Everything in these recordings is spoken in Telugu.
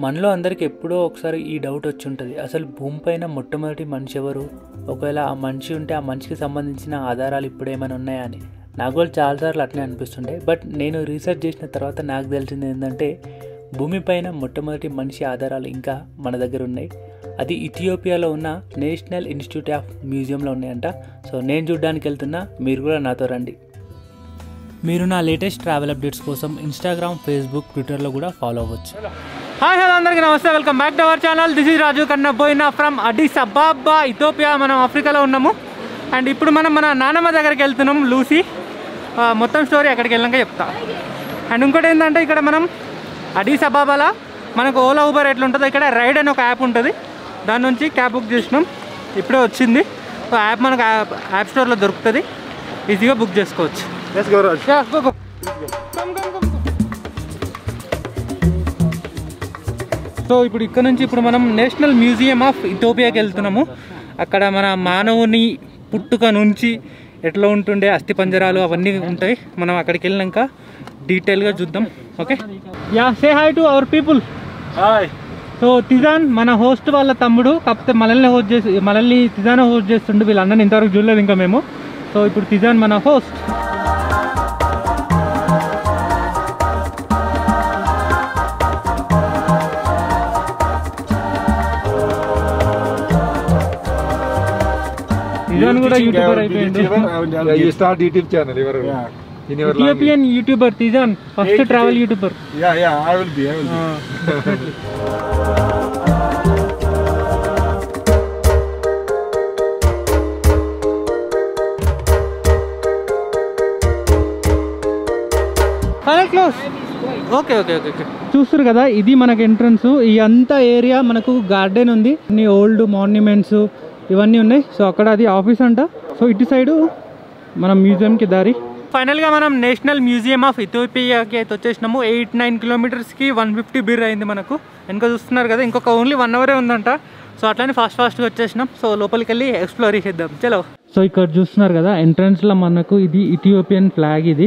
మనలో అందరికి ఎప్పుడో ఒకసారి ఈ డౌట్ వచ్చి ఉంటుంది అసలు భూమిపైన మొట్టమొదటి మనిషి ఎవరు ఒకవేళ ఆ మనిషి ఉంటే ఆ మనిషికి సంబంధించిన ఆధారాలు ఇప్పుడు ఏమైనా ఉన్నాయా అని నాకు కూడా చాలాసార్లు అట్లే అనిపిస్తుండే బట్ నేను రీసెర్చ్ చేసిన తర్వాత నాకు తెలిసింది ఏంటంటే భూమిపైన మొట్టమొదటి మనిషి ఆధారాలు ఇంకా మన దగ్గర ఉన్నాయి అది ఇథియోపియాలో ఉన్న నేషనల్ ఇన్స్టిట్యూట్ ఆఫ్ మ్యూజియంలో ఉన్నాయంట సో నేను చూడడానికి వెళ్తున్నా మీరు కూడా నాతో రండి మీరు నా లేటెస్ట్ ట్రావెల్ అప్డేట్స్ కోసం ఇన్స్టాగ్రామ్ ఫేస్బుక్ ట్విట్టర్లో కూడా ఫాలో అవ్వచ్చు హాయ్ హలో అందరికీ namaste welcome back to our channel this is Raju Kanna పోయిన ఫ్రమ్ అడిస్ అబాబా ఇథోపియా మనం ఆఫ్రికాలో ఉన్నాము అండ్ ఇప్పుడు మనం మన నానమ్మ దగ్గరికి వెళ్తున్నాం లూసీ ఆ, మొత్తం స్టోరీ అక్కడికి వెళ్ళాక చెప్తా అండ్ ఇంకోటి ఏంటంటే ఇక్కడ మనం అడీస్ అబాబాలో మనకు ఓలా ఊబర్ ఎట్లా ఉంటుందో ఇక్కడ రైడ్ అని ఒక యాప్ ఉంటుంది దాని నుంచి క్యాబ్ బుక్ చేసినాం ఇప్పుడే వచ్చింది సో యాప్ మనకు యాప్ యాప్ స్టోర్లో దొరుకుతుంది ఈజీగా బుక్ చేసుకోవచ్చు Let's go, Raj. Yeah, go, go. Come, come, come, come. So ఇప్పుడు ఇక్కడ నుంచి ఇప్పుడు మనం నేషనల్ మ్యూజియం ఆఫ్ ఇథోపియాకి వెళ్తున్నాము అక్కడ మన మానవుని పుట్టుక నుంచి ఎట్లా ఉంటుండే అస్థి పంజరాలు అవన్నీ ఉంటాయి మనం అక్కడికి వెళ్ళినాక డీటెయిల్గా చూద్దాం okay ya say hi to our people Hi. So Tizan మన హోస్ట్ వాళ్ళ తమ్ముడు కాకపోతే మనల్ని హోస్ట్ చేసి మనల్ని తిజాన్ హోస్ట్ చేస్తుండే వీళ్ళందరినీ ఇంతవరకు చూడలేదు ఇంకా మేము సో ఇప్పుడు తిజాన్ మన హోస్ట్ తిజాన్ కూడా teaching యూట్యూబర్ our అయిపోయింది YouTuber, I will- I will you give- start YouTube channel your Yeah. in your language. Ethiopian YouTuber Tizan first Hey, travel hey. YouTuber Yeah, yeah, I will be, I will be. Close okay okay okay okay చూస్తారు కదా ఇది మనకి ఎంట్రన్స్ ఈ అంతా ఏరియా మనకు గార్డెన్ ఉంది అన్ని ఓల్డ్ మాన్యుమెంట్స్ ఇవన్నీ ఉన్నాయి సో అక్కడ అది ఆఫీస్ అంట సో ఇటు సైడు మనం మ్యూజియంకి దారి ఫైనల్గా మనం నేషనల్ మ్యూజియం ఆఫ్ ఇథోపియాకి అయితే వచ్చేసినాము ఎయిట్ నైన్ కిలోమీటర్స్కి వన్ ఫిఫ్టీ బిర్ అయింది మనకు వెనక చూస్తున్నారు కదా ఇంకొక ఓన్లీ వన్ అవరే ఉందంట సో అట్లానే ఫాస్ట్ ఫాస్ట్గా వచ్చేసినాం సో లోపలికి వెళ్ళి ఎక్స్ప్లోర్ చేద్దాం చలో సో ఇక్కడ చూస్తున్నారు కదా ఎంట్రన్స్లో మనకు ఇది ఇథియోపియన్ ఫ్లాగ్ ఇది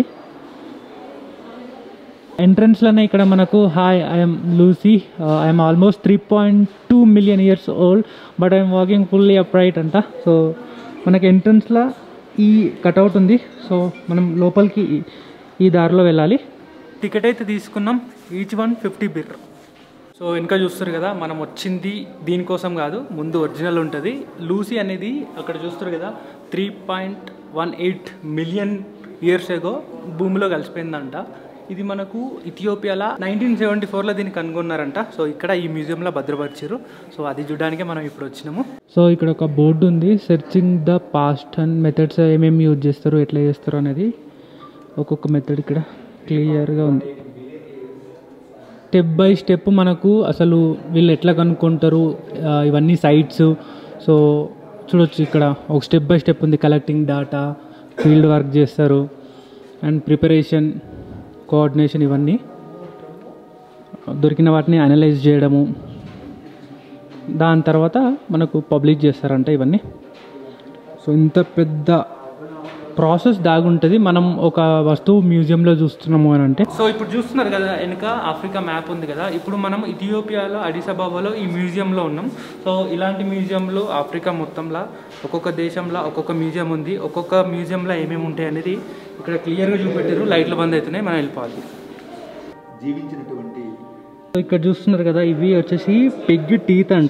ఎంట్రన్స్లోనే ఇక్కడ మనకు hi I'm Lucy I'm almost three point two million years old but I'm walking fully upright అంట సో మనకి ఎంట్రన్స్లో ఈ కటౌట్ ఉంది సో మనం లోపలికి ఈ- ఈ దారిలో వెళ్ళాలి టికెట్ అయితే తీసుకున్నాం each one fifty birr so వెనక చూస్తారు కదా మనం వచ్చింది దీనికోసం కాదు ముందు ఒరిజినల్ ఉంటుంది లూసీ అనేది అక్కడ చూస్తారు కదా three point one eight million years ago భూమిలో కలిసిపోయిందంట ఇది మనకు ఇథియోపియాలో నైన్టీన్ సెవెంటీ ఫోర్లో దీన్ని కనుగొన్నారంట సో ఇక్కడ ఈ మ్యూజియంలో భద్రపరిచారు సో అది చూడడానికే మనం ఇప్పుడు వచ్చినాము సో ఇక్కడ ఒక బోర్డు ఉంది searching the past and methods ఏమేమి యూజ్ చేస్తారు ఎట్లా చేస్తారు అనేది ఒక్కొక్క మెథడ్ ఇక్కడ క్లియర్గా ఉంది స్టెప్ బై స్టెప్ మనకు అసలు వీళ్ళు ఎట్లా కనుక్కుంటారు ఆ, ఇవన్నీ సైట్స్ సో చూడొచ్చు ఇక్కడ ఒక స్టెప్ బై స్టెప్ ఉంది కలెక్టింగ్ డేటా ఫీల్డ్ వర్క్ చేస్తారు అండ్ ప్రిపరేషన్ కోఆర్డినేషన్ ఇవన్నీ దొరికిన వాటిని అనలైజ్ చేయడము దాని తర్వాత మనకు పబ్లిష్ చేస్తారంట ఇవన్నీ సో ఇంత పెద్ద ప్రాసెస్ దాగుంటుంది మనం ఒక వస్తువు మ్యూజియంలో చూస్తున్నాము అని అంటే సో ఇప్పుడు చూస్తున్నారు కదా వెనుక ఆఫ్రికా మ్యాప్ ఉంది కదా ఇప్పుడు మనం ఇథియోపియాలో అడిసబాబాలో ఈ మ్యూజియంలో ఉన్నాం సో ఇలాంటి మ్యూజియంలో ఆఫ్రికా మొత్తంలో ఒక్కొక్క దేశంలో ఒక్కొక్క మ్యూజియం ఉంది ఒక్కొక్క మ్యూజియంలో ఏమేమి ఉంటాయి అనేది ఇక్కడ క్లియర్గా చూపెట్టారు లైట్లు బంద్ అవుతున్నాయి మనం వెళ్ళిపోవాలి జీవించినటువంటి సో ఇక్కడ చూస్తున్నారు కదా ఇవి వచ్చేసి పెగ్ టీత్ అంట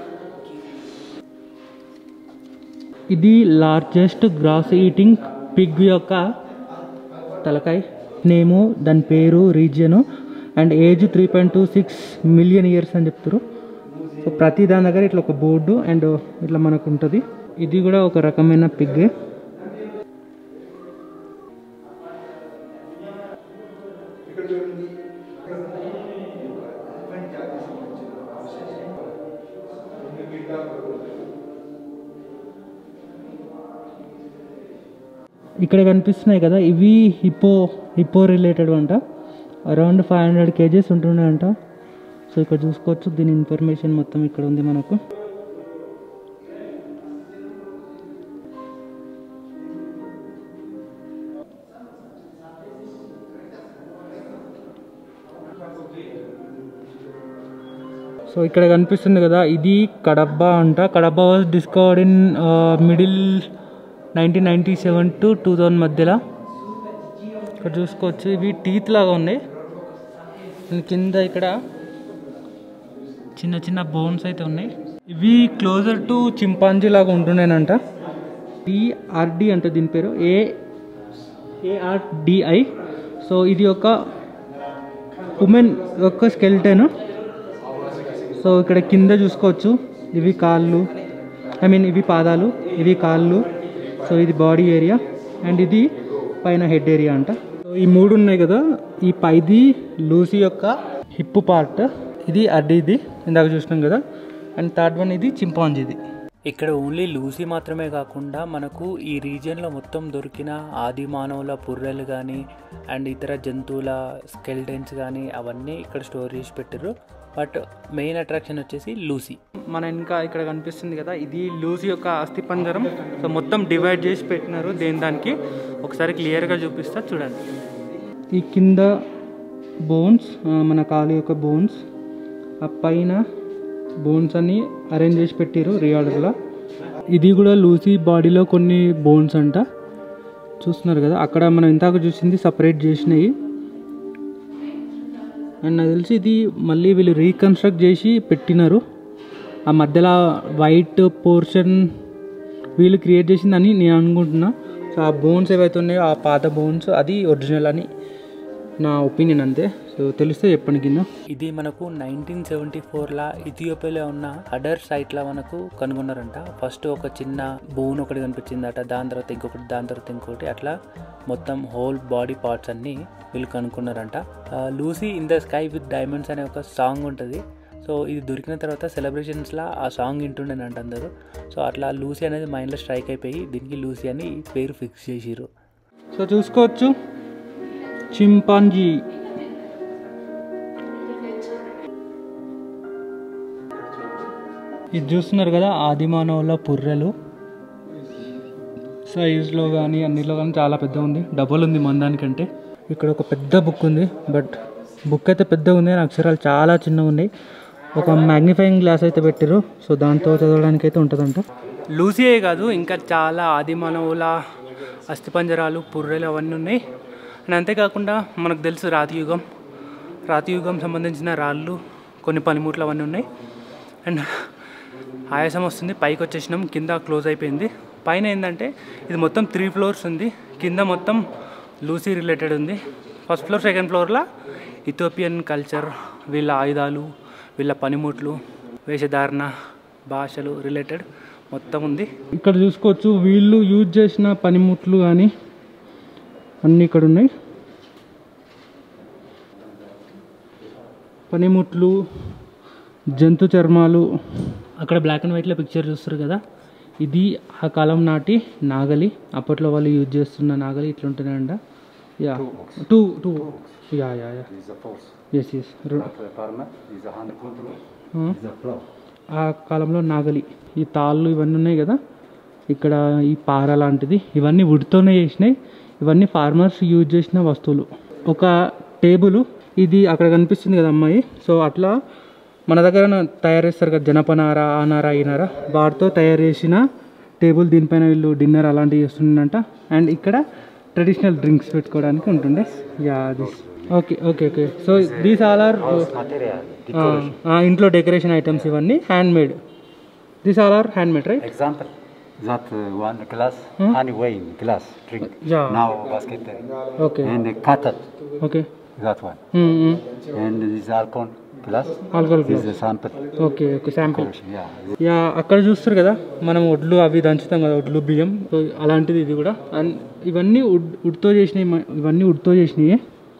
ఇది లార్జెస్ట్ గ్రాస్ ఈటింగ్ పిగ్ యొక్క తలకాయ నేము దాని పేరు region and age three point two six million years అని చెప్తారు సో ప్రతి దాని దగ్గర ఇట్లా ఒక బోర్డు అండ్ ఇట్లా మనకు ఉంటుంది ఇది కూడా ఒక రకమైన పిగ్ ఇక్కడ కనిపిస్తున్నాయి కదా ఇవి హిప్పో హిప్పో రిలేటెడ్ అంట అరౌండ్ ఫైవ్ హండ్రెడ్ కేజీస్ ఉంటున్నాయంట సో ఇక్కడ చూసుకోవచ్చు దీని ఇన్ఫర్మేషన్ మొత్తం ఇక్కడ ఉంది మనకు సో ఇక్కడ కనిపిస్తుంది కదా ఇది కడబ్బా అంట Kadabba was discovered in middle nineteen ninety seven to two thousand మధ్యలో ఇక్కడ చూసుకోవచ్చు ఇవి టీత్ లాగా ఉన్నాయి అండ్ కింద ఇక్కడ చిన్న చిన్న బోన్స్ అయితే ఉన్నాయి ఇవి క్లోజర్ టు చింపాంజీ లాగా ఉంటున్నాయంట టిఆర్డి అంటే దీని పేరు ఏ ఏఆర్డిఐ సో ఇది ఒక ఉమెన్ యొక్క స్కెల్టన్ సో ఇక్కడ కింద చూసుకోవచ్చు ఇవి కాళ్ళు ఐ మీన్ ఇవి పాదాలు ఇవి కాళ్ళు సో ఇది బాడీ ఏరియా అండ్ ఇది పైన హెడ్ ఏరియా అంట సో ఈ మూడు ఉన్నాయి కదా ఈ పైది లూసీ యొక్క హిప్ పార్ట్ ఇది అడ్డిది ఇందాక చూసినాం కదా అండ్ థర్డ్ వన్ ఇది చింపాంజీది ఇక్కడ ఓన్లీ లూసీ మాత్రమే కాకుండా మనకు ఈ రీజియన్లో మొత్తం దొరికిన ఆది మానవుల పుర్రెలు కానీ అండ్ ఇతర జంతువుల స్కెల్టన్స్ కానీ అవన్నీ ఇక్కడ స్టోర్ చేసి పెట్టారు బట్ మెయిన్ అట్రాక్షన్ వచ్చేసి లూసీ మన ఇంకా ఇక్కడ కనిపిస్తుంది కదా ఇది లూసీ యొక్క అస్థి పంజరం సో మొత్తం డివైడ్ చేసి పెట్టినారు దేని దానికి ఒకసారి క్లియర్గా చూపిస్తా చూడండి ఈ కింద బోన్స్ మన కాలు యొక్క బోన్స్ ఆ పైన బోన్స్ అన్ని అరేంజ్ చేసి పెట్టారు రియార్డర్లో ఇది కూడా లూసీ బాడీలో కొన్ని బోన్స్ అంట చూస్తున్నారు కదా అక్కడ మనం ఇందాక చూసింది సపరేట్ చేసినాయి అండ్ నాకు తెలిసి ఇది మళ్ళీ వీళ్ళు రీకన్స్ట్రక్ట్ చేసి పెట్టినారు ఆ మధ్యలో వైట్ పోర్షన్ వీళ్ళు క్రియేట్ చేసిందని నేను అనుకుంటున్నా సో ఆ బోన్స్ ఏవైతే ఉన్నాయో ఆ పాత బోన్స్ అది ఒరిజినల్ అని నా ఒపీనియన్ అంతే సో తెలిస్తే చెప్పండి కింద ఇది మనకు నైన్టీన్ సెవెంటీ ఫోర్లో ఇథియోపియాలో ఉన్న అడర్ సైట్లో మనకు కనుగొన్నారంట ఫస్ట్ ఒక చిన్న బోన్ ఒకటి కనిపించిందట దాని తర్వాత ఇంకొకటి దాని తర్వాత ఇంకొకటి అట్లా మొత్తం హోల్ బాడీ పార్ట్స్ అన్నీ వీళ్ళు కనుక్కున్నారంట Lucy in the sky with diamonds అనే ఒక సాంగ్ ఉంటుంది సో ఇది దొరికిన తర్వాత సెలబ్రేషన్స్లో ఆ సాంగ్ వింటుండేనంట అందరూ సో అట్లా లూసీ అనేది మైండ్లో స్ట్రైక్ అయిపోయి దీనికి లూసీ అని పేరు ఫిక్స్ చేసిరు సో చూసుకోవచ్చు చింపాంజీ ఇది చూస్తున్నారు కదా ఆదిమానవుల పుర్రెలు సైజులో కానీ అన్నిట్లో కానీ చాలా పెద్ద ఉంది డబుల్ ఉంది మందానికంటే ఇక్కడ ఒక పెద్ద బుక్ ఉంది బట్ బుక్ అయితే పెద్దగా ఉంది కానీ అక్షరాలు చాలా చిన్నగా ఉన్నాయి ఒక మ్యాగ్నిఫైయింగ్ గ్లాస్ అయితే పెట్టారు సో దాంతో చదవడానికి అయితే ఉంటుందంట లూసియే కాదు ఇంకా చాలా ఆదిమానవుల అస్థిపంజరాలు పుర్రెలు అవన్నీ ఉన్నాయి అండ్ అంతేకాకుండా మనకు తెలుసు రాతి యుగం రాతి యుగం సంబంధించిన రాళ్ళు కొన్ని పనిముట్లు అవన్నీ ఉన్నాయి అండ్ ఆయాసం వస్తుంది పైకి వచ్చేసినాం కింద క్లోజ్ అయిపోయింది పైన ఏంటంటే ఇది మొత్తం త్రీ ఫ్లోర్స్ ఉంది కింద మొత్తం లూసీ రిలేటెడ్ ఉంది ఫస్ట్ ఫ్లోర్ సెకండ్ ఫ్లోర్లో ఇథోపియన్ కల్చర్ వీళ్ళ ఆయుధాలు వీళ్ళ పనిముట్లు వేషధారణ భాషలు రిలేటెడ్ మొత్తం ఉంది ఇక్కడ చూసుకోవచ్చు వీళ్ళు యూజ్ చేసిన పనిముట్లు కానీ అన్నీ ఇక్కడ ఉన్నాయి పనిముట్లు జంతు చర్మాలు అక్కడ బ్లాక్ అండ్ వైట్లో పిక్చర్ చూస్తారు కదా ఇది ఆ కాలం నాటి నాగలి అప్పట్లో వాళ్ళు యూజ్ చేస్తున్న నాగలి ఇట్లుంటుందంట yeah too too yeah yeah yeah yes yes ఆ కాలంలో నాగలి ఈ తాళ్ళు ఇవన్నీ ఉన్నాయి కదా ఇక్కడ ఈ పార లాంటిది ఇవన్నీ వుడ్తోనే చేసినాయి ఇవన్నీ ఫార్మర్స్ యూజ్ చేసిన వస్తువులు ఒక టేబుల్ ఇది అక్కడ కనిపిస్తుంది కదా అమ్మాయి సో అట్లా మన దగ్గర తయారు చేస్తారు కదా జనపనార ఆ నార ఈ నార వాటితో తయారు చేసిన టేబుల్ దీనిపైన వీళ్ళు డిన్నర్ అలాంటివి చేస్తుండంట అండ్ ఇక్కడ ట్రెడిషనల్ డ్రింక్స్ పెట్టుకోవడానికి ఉంటుండే yeah this okay okay okay so these all are ఇంట్లో డెకరేషన్ ఐటమ్స్ ఇవన్నీ hand made these all are hand made right Example, that uh, one glass, Hmm? honey wine glass, drink. Yeah. Now basket, okay and uh, cutted, okay that one. And this alcohol glass, alcohol this is a sample. Okay okay sample Yeah. Yeah అక్కడ చూస్తారు కదా మనం వడ్లు అవి దంచుతాం కదా వడ్లు బియ్యం సో అలాంటిది ఇది కూడా అండ్ ఇవన్నీ వుడ్ వుడ్తో చేసినవి మ- ఇవన్నీ వుడ్తో చేసినవి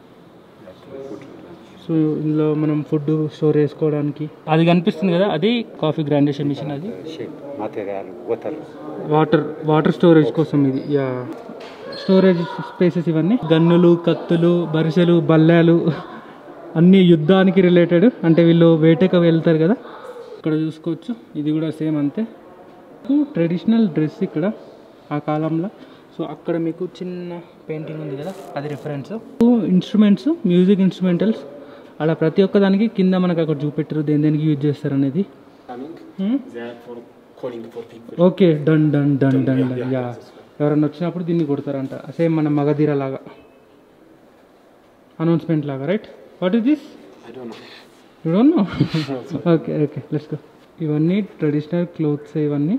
సో ఇందులో మనం ఫుడ్ స్టోర్ చేసుకోవడానికి అది కనిపిస్తుంది కదా అది కాఫీ గ్రైండేషన్ మిషన్ అది Shape, material, water. Water water storage కోసం ఇది యా స్టోరేజ్ స్పేసెస్ ఇవన్నీ గన్నులు కత్తులు బరిసెలు బల్లాలు అన్ని యుద్ధానికి రిలేటెడ్ అంటే వీళ్ళు వేటకు వెళ్తారు కదా ఇక్కడ చూసుకోవచ్చు ఇది కూడా సేమ్ అంతే ట్రెడిషనల్ డ్రెస్ ఇక్కడ ఆ కాలంలో సో అక్కడ మీకు చిన్న పెయింటింగ్ ఉంది కదా అది రిఫరెన్స్ ఇన్స్ట్రుమెంట్స్ మ్యూజిక్ ఇన్స్ట్రుమెంటల్స్ అలా ప్రతి ఒక్క దానికి కింద మనకు అక్కడ చూపెట్టరు దేని దేనికి యూజ్ చేస్తారు అనేది They are for calling for people. Okay done done done done done yeah ఎవరన్నా వచ్చినప్పుడు దీన్ని కొడతారంట సేమ్ మన మగధీర లాగా అనౌన్స్మెంట్ లాగా right what is this I don't know. You don't know okay okay let's go ఇవన్నీ ట్రెడిషనల్ క్లోత్స్ ఇవన్నీ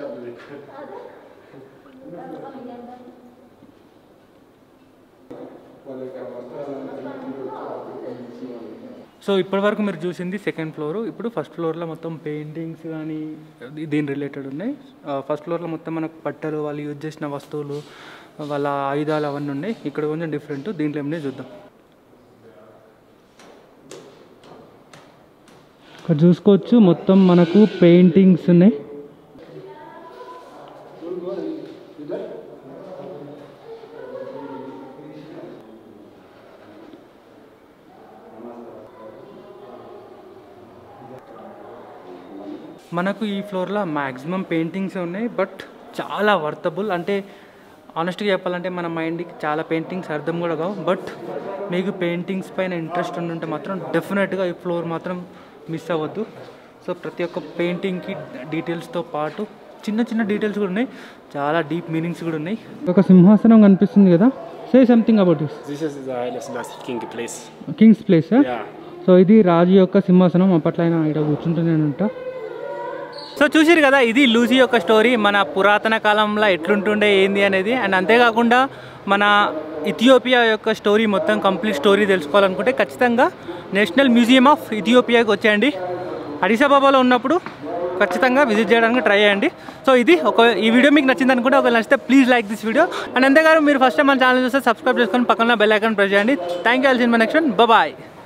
సో ఇప్పటివరకు మీరు చూసింది సెకండ్ ఫ్లోర్ ఇప్పుడు ఫస్ట్ ఫ్లోర్లో మొత్తం పెయింటింగ్స్ కానీ దీని రిలేటెడ్ ఉన్నాయి ఫస్ట్ ఫ్లోర్లో మొత్తం మనకు పట్టలు వాళ్ళు యూజ్ చేసిన వస్తువులు వాళ్ళ ఆయుధాలు అవన్నీ ఉన్నాయి ఇక్కడ కొంచెం డిఫరెంట్ దీంట్లో ఏమైనా చూద్దాం ఇక్కడ చూసుకోవచ్చు మొత్తం మనకు పెయింటింగ్స్ ఉన్నాయి మనకు ఈ ఫ్లోర్లో మ్యాక్సిమం పెయింటింగ్స్ ఉన్నాయి బట్ చాలా వర్తబుల్ అంటే ఆనెస్ట్గా చెప్పాలంటే మన మైండ్కి చాలా పెయింటింగ్స్ అర్థం కూడా కావు బట్ మీకు పెయింటింగ్స్ పైన ఇంట్రెస్ట్ ఉండుంటే మాత్రం డెఫినెట్గా ఈ ఫ్లోర్ మాత్రం మిస్ అవ్వద్దు సో ప్రతి ఒక్క పెయింటింగ్కి డీటెయిల్స్తో పాటు చిన్న చిన్న డీటెయిల్స్ కూడా ఉన్నాయి చాలా డీప్ మీనింగ్స్ కూడా ఉన్నాయి ఒక సింహాసనం కనిపిస్తుంది కదా say something about this This is the Haile Selassie King place. King's place Yeah. So ఇది రాజు యొక్క సింహాసనం అప్పట్లో ఆయన ఇక్కడ కూర్చుంటున్నానంట సో చూసిరు కదా ఇది లూసీ యొక్క స్టోరీ మన పురాతన కాలంలో ఎట్లుంటుండే ఏంది అనేది అండ్ అంతేకాకుండా మన ఇథియోపియా యొక్క స్టోరీ మొత్తం కంప్లీట్ స్టోరీ తెలుసుకోవాలనుకుంటే ఖచ్చితంగా నేషనల్ మ్యూజియం ఆఫ్ ఇథియోపియాకి వచ్చేయండి అడిసాబాబాలో ఉన్నప్పుడు ఖచ్చితంగా విజిట్ చేయడానికి ట్రై చేయండి సో ఇది ఒక ఈ వీడియో మీకు నచ్చింది అనుకుంటే ఒకవేళ నచ్చితే please like this video and అంతేకాదు మీరు ఫస్ట్ టైం మన ఛానల్ చూస్తే సబ్స్క్రైబ్ చేసుకొని పక్కన బెల్ ఐకాన్ ప్రెస్ చేయండి thank you all see in my next bye